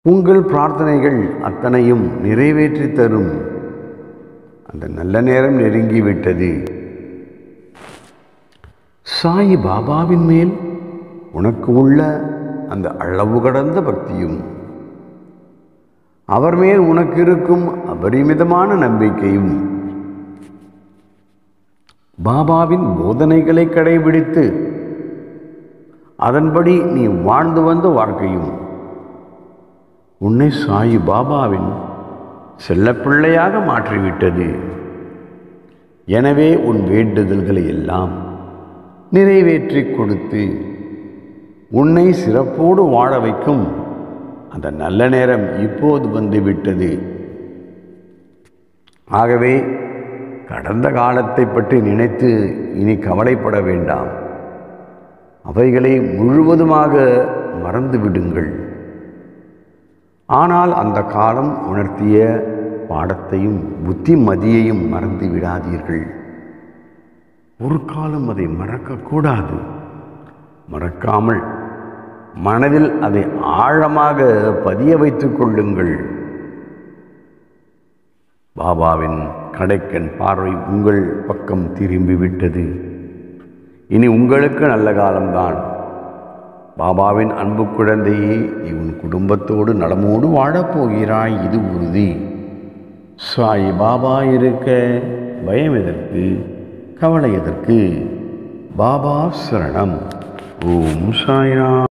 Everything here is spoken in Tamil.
உங்கள் பிரார்த்தனைகள் அத்தனையும் நிறைவேற்றி தரும் அந்த நல்ல நேரம் நெருங்கிவிட்டது சாயி பாபாவின் மேல் உனக்கு உள்ள அந்த அளவு கடந்த பக்தியும் அவர் மேல் உனக்கு இருக்கும் அபரிமிதமான நம்பிக்கையும் பாபாவின் போதனைகளை கடைபிடித்து அதன்படி நீ வாழ்ந்து வந்த வாழ்க்கையும் உன்னை சாயி பாபாவின் செல்லப்பிள்ளையாக மாற்றிவிட்டது எனவே உன் வேண்டுதல்களை எல்லாம் நிறைவேற்றி கொடுத்து உன்னை சிறப்போடு வாழ வைக்கும் அந்த நல்ல நேரம் இப்போது வந்துவிட்டது ஆகவே கடந்த காலத்தை பற்றி நினைத்து இனி கவலைப்பட வேண்டாம் அவைகளை முழுவதுமாக மறந்து விடுங்கள் ஆனால் அந்த காலம் உணர்த்திய பாடத்தையும் புத்திமதியையும் மறந்து விடாதீர்கள் ஒரு காலம் அதை மறக்கக்கூடாது மறக்காமல் மனதில் அதை ஆழமாக பதிய வைத்துக் கொள்ளுங்கள் பாபாவின் கடைக்கன் பார்வை உங்கள் பக்கம் திரும்பிவிட்டது இனி உங்களுக்கு நல்ல காலம்தான் பாபாவின் அன்பு குழந்தையே நீ உன் குடும்பத்தோடு நலமோடு வாழப்போகிறாய் இது உறுதி சாய் பாபா இருக்க பயம் எதற்கு கவலை எதற்கு பாபா சரணம் ஓம் சாய்ராம்